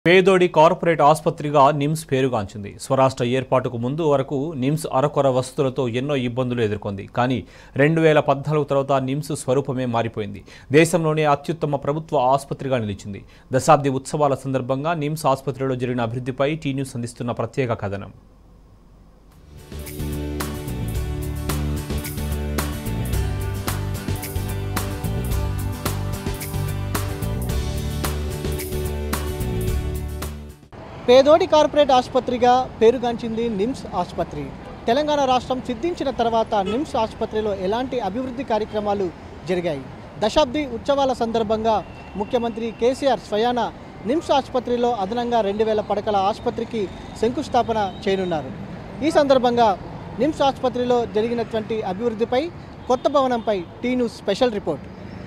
పేదోడి కార్పొరేట్ ఆసుపత్రిగా నిమ్స్ పేరుగాంచింది స్వరాష్ట్ర ఏర్పాటుకు ముందు వరకు నిమ్స్ అరకొర వసతులతో ఎన్నో ఇబ్బందులు ఎదుర్కొంది కానీ రెండు వేల పద్నాలుగు తర్వాత నిమ్స్ స్వరూపమే మారిపోయింది దేశంలోనే అత్యుత్తమ ప్రభుత్వ ఆసుపత్రిగా నిలిచింది దశాబ్ది ఉత్సవాల సందర్భంగా నిమ్స్ ఆసుపత్రిలో జరిగిన అభివృద్ధిపై టీ న్యూస్ అందిస్తున్న ప్రత్యేక కథనం పేదోడి కార్పొరేట్ ఆసుపత్రిగా పేరుగాంచింది నిమ్స్ ఆసుపత్రి తెలంగాణ రాష్ట్రం సిద్ధించిన తర్వాత నిమ్స్ ఆసుపత్రిలో ఎలాంటి అభివృద్ధి కార్యక్రమాలు జరిగాయి దశాబ్ది ఉత్సవాల సందర్భంగా ముఖ్యమంత్రి కేసీఆర్ స్వయాన నిమ్స్ ఆసుపత్రిలో అదనంగా రెండు వేల పడకల ఆసుపత్రికి శంకుస్థాపన చేయనున్నారు ఈ సందర్భంగా నిమ్స్ ఆసుపత్రిలో జరిగినటువంటి అభివృద్ధిపై కొత్త భవనంపై T news special report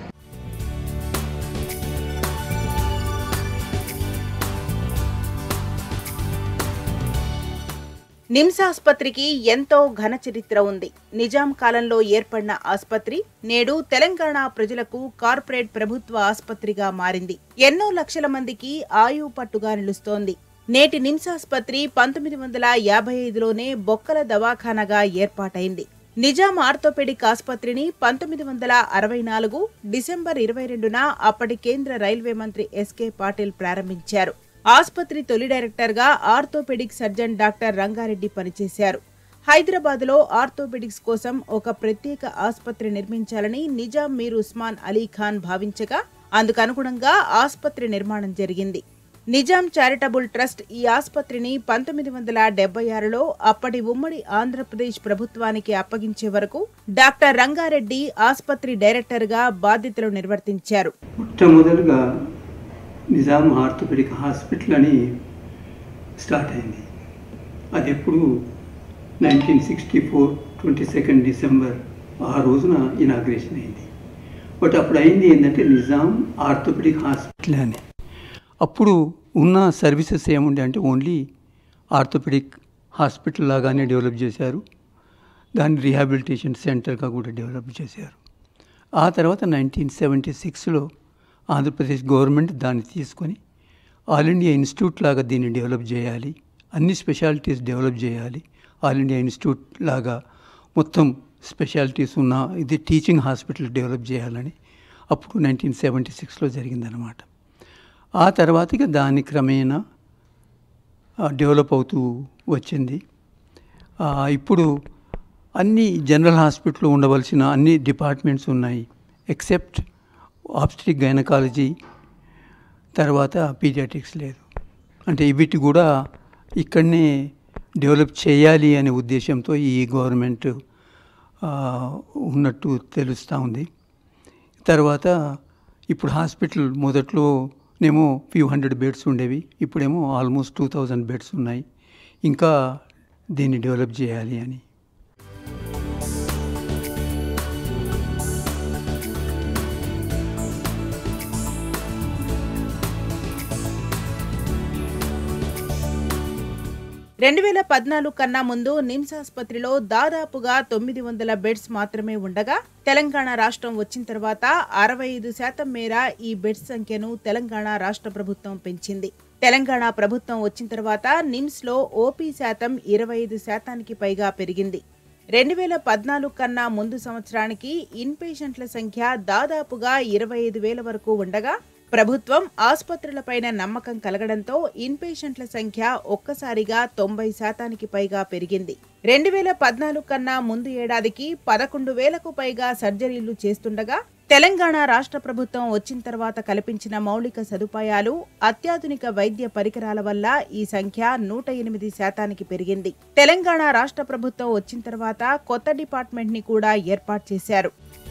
NIMS ఆసుపత్రికి ఎంతో ఘన చరిత్ర ఉంది నిజాం కాలంలో ఏర్పడిన ఆసుపత్రి నేడు తెలంగాణ ప్రజలకు కార్పొరేట్ ప్రభుత్వ ఆసుపత్రిగా మారింది ఎన్నో లక్షల మందికి ఆయు పట్టుగా నిలుస్తోంది నేటి నిమ్స్ ఆసుపత్రి పంతొమ్మిది వందల యాభై ఐదులోనే బొక్కల దవాఖానగా ఏర్పాటైంది నిజాం ఆర్థోపెడిక్ ఆసుపత్రిని పంతొమ్మిది వందల అరవై నాలుగు డిసెంబర్ ఇరవై రెండున అప్పటి కేంద్ర రైల్వే మంత్రి ఎస్కే పాటిల్ ప్రారంభించారు ఆసుపత్రి తొలి డైరెక్టర్గా ఆర్థోపెడిక్ సర్జన్ డాక్టర్ రంగారెడ్డి పనిచేశారు హైదరాబాద్లో ఆర్థోపెడిక్స్ కోసం ఒక ప్రత్యేక ఆసుపత్రి నిర్మించాలని నిజాం మీర్ ఉస్మాన్ అలీ ఖాన్ భావించగా అందుకనుగుణంగా ఆసుపత్రి నిర్మాణం జరిగింది నిజాం చారిటబుల్ ట్రస్ట్ ఈ ఆసుపత్రిని పంతొమ్మిది వందల డెబ్బై ఆరులో అప్పటి ఉమ్మడి ఆంధ్రప్రదేశ్ ప్రభుత్వానికి అప్పగించే వరకు డాక్టర్ రంగారెడ్డి ఆసుపత్రి డైరెక్టర్గా బాధ్యతలు నిర్వర్తించారు మొట్టమొదలుగా నిజాం ఆర్థోపెడిక్ హాస్పిటల్ అని స్టార్ట్ అయింది అది ఎప్పుడు nineteen sixty four twenty second December ఆ రోజున ఇనాగ్రేషన్ అయింది బట్ అప్పుడు అయింది ఏంటంటే నిజాం ఆర్థోపెడిక్ హాస్పిటల్ అని అప్పుడు ఉన్న సర్వీసెస్ ఏముండే అంటే ఓన్లీ ఆర్థోపెడిక్ హాస్పిటల్ లాగానే డెవలప్ చేశారు దాన్ని రీహాబిలిటేషన్ సెంటర్గా కూడా డెవలప్ చేశారు ఆ తర్వాత నైన్టీన్ సెవెంటీ సిక్స్లో ఆంధ్రప్రదేశ్ గవర్నమెంట్ దాన్ని తీసుకొని ఆల్ ఇండియా ఇన్స్టిట్యూట్ లాగా దీన్ని డెవలప్ చేయాలి అన్ని స్పెషాలిటీస్ డెవలప్ చేయాలి ఆల్ ఇండియా ఇన్స్టిట్యూట్ లాగా మొత్తం స్పెషాలిటీస్ ఉన్న ఇది టీచింగ్ హాస్పిటల్ డెవలప్ చేయాలని అప్పుడు నైన్టీన్ సెవెంటీ సిక్స్లో జరిగిందనమాట ఆ తర్వాత ఇక దాని క్రమేణా డెవలప్ అవుతూ వచ్చింది ఆ, ఇప్పుడు అన్ని జనరల్ హాస్పిటల్లో ఉండవలసిన అన్ని డిపార్ట్మెంట్స్ ఉన్నాయి ఎక్సెప్ట్ ఆబ్స్ట్రిక్ గైనకాలజీ తర్వాత పీడియాట్రిక్స్ లేదు అంటే వీటి కూడా ఇక్కడనే డెవలప్ చేయాలి అనే ఉద్దేశంతో ఈ గవర్నమెంట్ ఆ, ఉన్నట్టు తెలుస్తూ ఉంది తర్వాత ఇప్పుడు హాస్పిటల్ మొదట్లో నేమో ఫ్యూ హండ్రెడ్ బెడ్స్ ఉండేవి ఇప్పుడేమో ఆల్మోస్ట్ టూ థౌజండ్ బెడ్స్ ఉన్నాయి ఇంకా దీన్ని డెవలప్ చేయాలి అని రెండు వేల పద్నాలుగు కన్నా ముందు నిమ్స్ ఆసుపత్రిలో దాదాపుగా తొమ్మిది వందల బెడ్స్ మాత్రమే ఉండగా తెలంగాణ రాష్ట్రం వచ్చిన తర్వాత అరవై ఐదు శాతం మేర ఈ బెడ్స్ సంఖ్యను తెలంగాణ రాష్ట్ర ప్రభుత్వం పెంచింది తెలంగాణ ప్రభుత్వం వచ్చిన తర్వాత నిమ్స్ లో ఓపీ శాతం ఇరవై ఐదు శాతానికి పైగా పెరిగింది రెండు వేల పద్నాలుగు కన్నా ముందు సంవత్సరానికి ఇన్పేషెంట్ల సంఖ్య దాదాపుగా ఇరవై ఐదు వేల వరకు ఉండగా ప్రభుత్వం ఆసుపత్రులపైన నమ్మకం కలగడంతో ఇన్పేషెంట్ల సంఖ్య ఒక్కసారిగా తొంభై శాతానికి పైగా పెరిగింది రెండు వేల పద్నాలుగు కన్నా ముందు ఏడాదికి పదకొండు వేలకు పైగా సర్జరీలు చేస్తుండగా తెలంగాణ రాష్ట్ర ప్రభుత్వం వచ్చిన తర్వాత కల్పించిన మౌలిక సదుపాయాలు అత్యాధునిక వైద్య పరికరాల వల్ల ఈ సంఖ్య నూట ఎనిమిది శాతానికి పెరిగింది తెలంగాణ రాష్ట్ర ప్రభుత్వం వచ్చిన తర్వాత కొత్త డిపార్ట్మెంట్ ని కూడా ఏర్పాటు చేశారు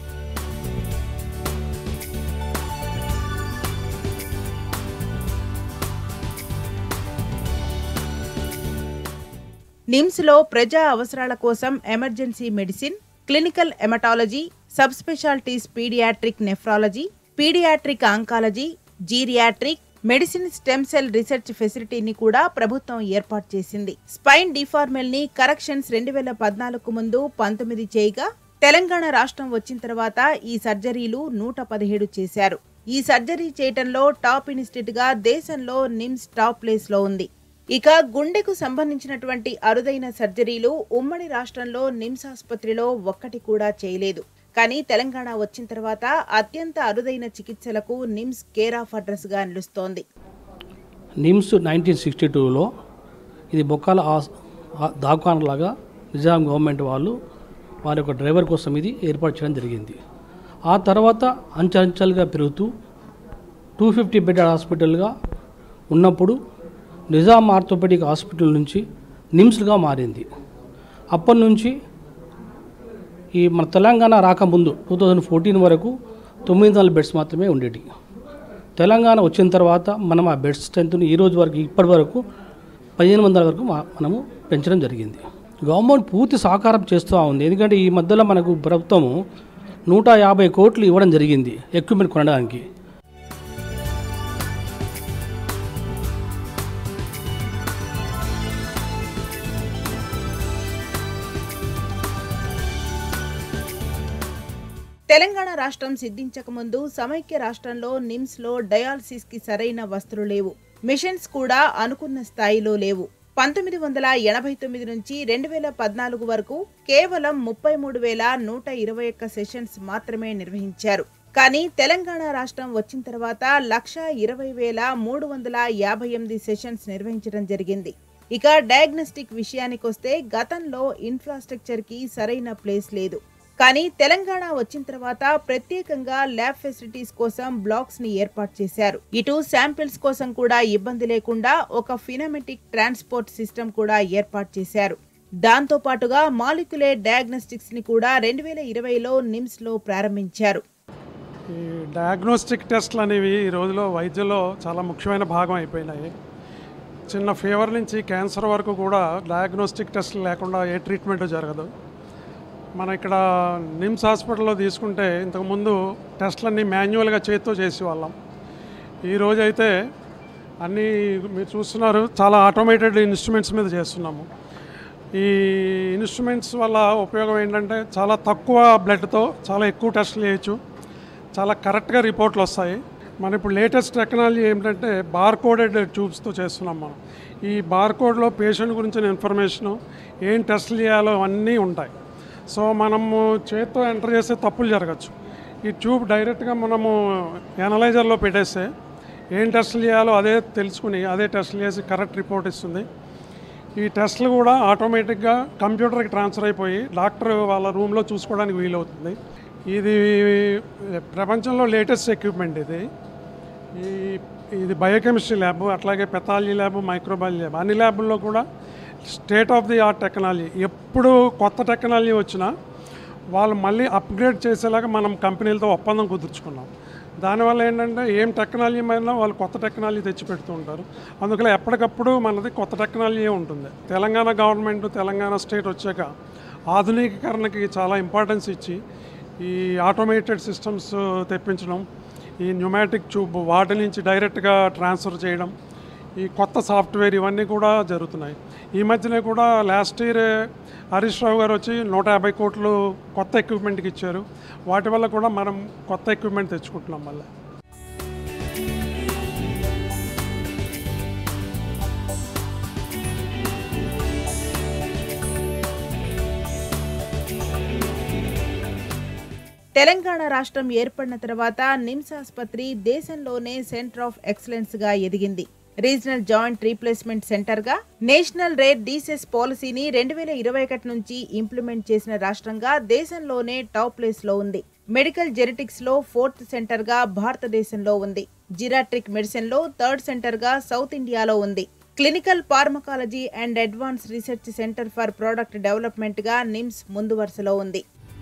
నిమ్స్లో ప్రజా అవసరాల కోసం emergency medicine clinical haematology sub specialities paediatric nephrology paediatric oncology geriatric medicine stem cell research ఫెసిలిటీని కూడా ప్రభుత్వం ఏర్పాటు చేసింది స్పైన్ డిఫార్మెల్ ని కరెక్షన్స్ రెండు వేల పద్నాలుగు ముందు పంతొమ్మిది చేయగా తెలంగాణ రాష్ట్రం వచ్చిన తర్వాత ఈ సర్జరీలు నూట పదిహేడు చేశారు ఈ సర్జరీ చేయటంలో టాప్ ఇన్స్టిట్యూట్ గా దేశంలో నిమ్స్ టాప్ ప్లేస్ లో ఉంది ఇక గుండెకు సంబంధించినటువంటి అరుదైన సర్జరీలు ఉమ్మడి రాష్ట్రంలో నిమ్స్ ఆసుపత్రిలో ఒక్కటి కూడా చేయలేదు కానీ తెలంగాణ వచ్చిన తర్వాత అత్యంత అరుదైన చికిత్సలకు నిమ్స్ కేర్ ఆఫ్ అడ్రస్ గా నిలుస్తోంది నిమ్స్ నైన్టీన్ సిక్స్టీ టూలో ఇది బొక్కాల ఆస్- ఆ- దాకాన్ లాగా నిజాం గవర్నమెంట్ వాళ్ళు వారి యొక్క డ్రైవర్ కోసం ఇది ఏర్పాటు చేయడం జరిగింది ఆ తర్వాత అంచెంచెలుగా పెరుగుతూ టూ ఫిఫ్టీ బెడ్ హాస్పిటల్గా ఉన్నప్పుడు నిజాం ఆర్థోపెడిక్ హాస్పిటల్ నుంచి నిమ్స్గా మారింది అప్పటి నుంచి ఈ మన తెలంగాణ రాకముందు టూ థౌజండ్ ఫోర్టీన్ వరకు తొమ్మిది వందల బెడ్స్ మాత్రమే ఉండేవి తెలంగాణ వచ్చిన తర్వాత మనం ఆ బెడ్ స్ట్రెంత్ని ఈ రోజు వరకు ఇప్పటి వరకు పదిహేను వందల వరకు మా- మనము పెంచడం జరిగింది గవర్నమెంట్ పూర్తి సహకారం చేస్తూ ఉంది ఎందుకంటే ఈ మధ్యలో మనకు ప్రభుత్వము నూట యాభై కోట్లు ఇవ్వడం జరిగింది ఎక్విప్మెంట్ కొనడానికి తెలంగాణ రాష్ట్రం సిద్ధించక ముందు సమైక్య రాష్ట్రంలో నిమ్స్ లో డయాలసిస్ కి సరైన వస్తువులు లేవు మిషన్స్ కూడా అనుకున్న స్థాయిలో లేవు పంతొమ్మిది వందల ఎనభై తొమ్మిది నుంచి రెండు వేల పద్నాలుగు వరకు కేవలం ముప్పై మూడు వేల నూట ఇరవై ఒక్క సెషన్స్ మాత్రమే నిర్వహించారు కానీ తెలంగాణ రాష్ట్రం వచ్చిన తర్వాత లక్ష ఇరవై వేల మూడు వందల యాభై ఎనిమిది సెషన్స్ నిర్వహించడం జరిగింది ఇక డయాగ్నోస్టిక్ విషయానికొస్తే గతంలో ఇన్ఫ్రాస్ట్రక్చర్ కి సరైన ప్లేస్ లేదు కానీ తెలంగాణ వచ్చిన తర్వాత ప్రత్యేకంగా ల్యాబ్ ఫెసిలిటీస్ కోసం బ్లాక్స్ ని ఏర్పాటు చేశారు ఇటు శాంపిల్స్ కోసం కూడా ఇబ్బంది లేకుండా ఒక ఫినమెటిక్ ట్రాన్స్పోర్ట్ సిస్టమ్ కూడా ఏర్పాటు చేశారు దాంతో పాటుగా మాలిక్యులర్ డయాగ్నోస్టిక్స్ ని కూడా రెండు వేల ఇరవైలో నిమ్స్ లో ప్రారంభించారు ఈ డయాగ్నోస్టిక్ టెస్ట్లు అనేవి ఈ రోజులో వైద్యంలో చాలా ముఖ్యమైన భాగం అయిపోయినాయి చిన్న ఫీవర్ నుంచి క్యాన్సర్ వరకు కూడా డయాగ్నోస్టిక్ టెస్ట్లు లేకుండా ఏ ట్రీట్మెంట్ జరగదు మన ఇక్కడ నిమ్స్ హాస్పిటల్లో తీసుకుంటే ఇంతకుముందు టెస్ట్లన్నీ మాన్యువల్గా చేతితో చేసేవాళ్ళం ఈ రోజు అయితే అన్నీ మీరు చూస్తున్నారు చాలా ఆటోమేటెడ్ ఇన్స్ట్రుమెంట్స్ మీద చేస్తున్నాము ఈ ఇన్స్ట్రుమెంట్స్ వల్ల ఉపయోగం ఏంటంటే చాలా తక్కువ బ్లడ్తో చాలా ఎక్కువ టెస్ట్లు చేయొచ్చు చాలా కరెక్ట్గా రిపోర్ట్లు వస్తాయి మన ఇప్పుడు లేటెస్ట్ టెక్నాలజీ ఏంటంటే బార్ కోడెడ్ ట్యూబ్స్తో చేస్తున్నాం మనం ఈ బార్ కోడ్లో పేషెంట్ గురించిన ఇన్ఫర్మేషను ఏం టెస్ట్లు చేయాలో అన్నీ ఉంటాయి సో మనము చేత్తో ఎంటర్ చేస్తే తప్పులు జరగచ్చు ఈ ట్యూబ్ డైరెక్ట్గా మనము ఎనలైజర్లో పెట్టేస్తే ఏం టెస్ట్లు చేయాలో అదే తెలుసుకుని అదే టెస్ట్లు చేసి కరెక్ట్ రిపోర్ట్ ఇస్తుంది ఈ టెస్ట్లు కూడా ఆటోమేటిక్గా కంప్యూటర్కి ట్రాన్స్ఫర్ అయిపోయి డాక్టర్ వాళ్ళ రూమ్లో చూసుకోవడానికి వీలవుతుంది ఇది ప్రపంచంలో లేటెస్ట్ ఎక్విప్మెంట్ ఇది ఈ ఇది బయోకెమిస్ట్రీ ల్యాబ్ అట్లాగే పెథాలజీ ల్యాబ్ మైక్రోబయాలజీ ల్యాబ్ అన్ని ల్యాబుల్లో కూడా state of the art technology ఎప్పుడు కొత్త టెక్నాలజీ వచ్చినా వాళ్ళు మళ్ళీ అప్గ్రేడ్ చేసేలాగా మనం కంపెనీలతో ఒప్పందం కుదుర్చుకున్నాం దానివల్ల ఏంటంటే ఏం టెక్నాలజీ అయినా వాళ్ళు కొత్త టెక్నాలజీ తెచ్చి పెడుతూ ఉంటారు అందుకని ఎప్పటికప్పుడు మనది కొత్త టెక్నాలజీ ఉంటుంది తెలంగాణ గవర్నమెంట్ తెలంగాణ స్టేట్ వచ్చాక ఆధునికీకరణకి చాలా ఇంపార్టెన్స్ ఇచ్చి ఈ ఆటోమేటెడ్ సిస్టమ్స్ తెప్పించడం ఈ న్యూమాటిక్ ట్యూబ్ వాటి నుంచి డైరెక్ట్గా ట్రాన్స్ఫర్ చేయడం ఈ కొత్త సాఫ్ట్వేర్ ఇవన్నీ కూడా జరుగుతున్నాయి ఈ మధ్యనే కూడా లాస్ట్ ఇయర్ హరీష్ రావు గారు వచ్చి నూట యాభై కోట్లు కొత్త ఎక్విప్మెంట్కి ఇచ్చారు వాటి వల్ల కూడా మనం కొత్త ఎక్విప్మెంట్ తెచ్చుకుంటున్నాం మళ్ళీ తెలంగాణ రాష్ట్రం ఏర్పడిన తర్వాత నిమ్స్ ఆసుపత్రి దేశంలోనే సెంటర్ ఆఫ్ ఎక్సలెన్స్ గా ఎదిగింది రీజనల్ జాయింట్ రీప్లేస్మెంట్ సెంటర్ గా నేషనల్ రేర్ డీసెస్ పాలసీని రెండు వేల ఇరవై ఒకటి నుంచి ఇంప్లిమెంట్ చేసిన రాష్ట్రంగా దేశంలోనే టాప్ ప్లేస్ లో ఉంది మెడికల్ జెనెటిక్స్ లో ఫోర్త్ సెంటర్ గా భారతదేశంలో ఉంది జిరాట్రిక్ మెడిసిన్ లో థర్డ్ సెంటర్ గా సౌత్ ఇండియాలో ఉంది clinical pharmacology and advance research centre for product development గా నిమ్స్ ముందు వరుసలో ఉంది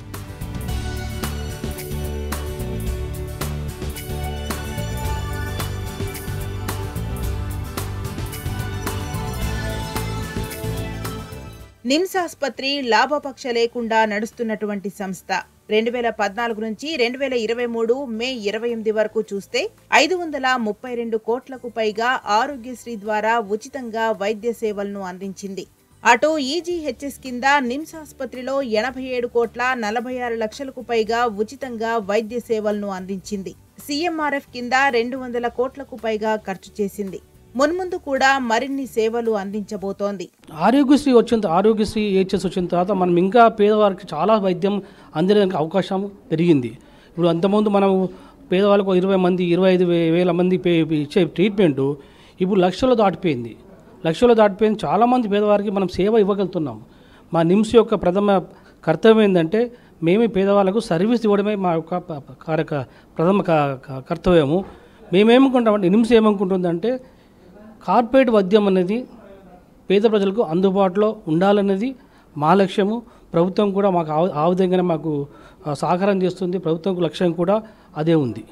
నిమ్స్ ఆసుపత్రి లాభపక్ష లేకుండా నడుస్తున్నటువంటి సంస్థ రెండు వేల పద్నాలుగు నుంచి రెండు వేల ఇరవై మూడు మే ఇరవై ఎనిమిది వరకు చూస్తే ఐదు వందల ముప్పై రెండు కోట్లకు పైగా ఆరోగ్యశ్రీ ద్వారా ఉచితంగా వైద్య సేవలను అందించింది అటు ఈజీహెచ్ఎస్ కింద నిమ్స్ ఆసుపత్రిలో ఎనభై ఏడు కోట్ల నలభై ఆరు లక్షలకు పైగా ఉచితంగా వైద్య సేవలను అందించింది సీఎంఆర్ఎఫ్ కింద రెండు వందల కోట్లకు పైగా ఖర్చు చేసింది మున్ముందు కూడా మరిన్ని సేవలు అందించబోతోంది ఆరోగ్యశ్రీ వచ్చిన ఆరోగ్యశ్రీ ఏహెచ్ఎస్ వచ్చిన తర్వాత మనం ఇంకా పేదవారికి చాలా వైద్యం అందడానికి అవకాశం పెరిగింది ఇప్పుడు అంతకుముందు మనం పేదవాళ్ళకు ఇరవై మంది ఇరవై ఐదు వే- వేల మంది పే ఇచ్చే ట్రీట్మెంట్ ఇప్పుడు లక్షలు దాటిపోయింది లక్షలు దాటిపోయింది చాలామంది పేదవారికి మనం సేవ ఇవ్వగలుగుతున్నాం మా నిమ్స్ యొక్క ప్రథమ కర్తవ్యం ఏంటంటే మేమే పేదవాళ్ళకు సర్వీస్ ఇవ్వడమే మా యొక్క ప- ప- కార్యక ప్రథమ క- క- కర్తవ్యము మేమేమనుకుంటామంటే నిమ్స్ ఏమనుకుంటుందంటే కార్పొరేట్ వైద్యం అనేది పేద ప్రజలకు అందుబాటులో ఉండాలన్నది మా లక్ష్యము ప్రభుత్వం కూడా మాకు ఆ- ఆ విధంగానే మాకు ఆ, సహకారం చేస్తుంది ప్రభుత్వం లక్ష్యం కూడా అదే ఉంది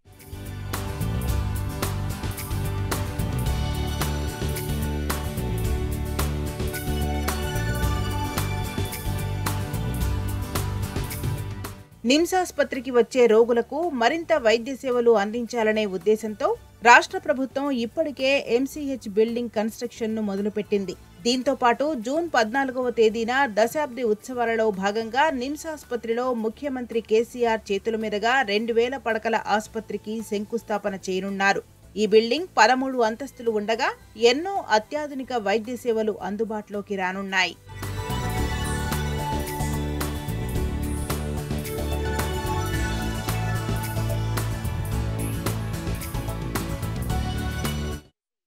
నిమ్స్ ఆసుపత్రికి వచ్చే రోగులకు మరింత వైద్య సేవలు అందించాలనే ఉద్దేశంతో రాష్ట్ర ప్రభుత్వం ఇప్పటికే ఎంసీహెచ్ బిల్డింగ్ కన్స్ట్రక్షన్ ను మొదలుపెట్టింది దీంతో పాటు జూన్ పద్నాలుగవ తేదీన దశాబ్ది ఉత్సవాలలో భాగంగా నిమ్స్ ఆసుపత్రిలో ముఖ్యమంత్రి కేసీఆర్ చేతుల మీదుగా రెండు వేల పడకల ఆసుపత్రికి శంకుస్థాపన చేయనున్నారు ఈ బిల్డింగ్ పదమూడు అంతస్తులు ఉండగా ఎన్నో అత్యాధునిక వైద్య సేవలు అందుబాటులోకి రానున్నాయి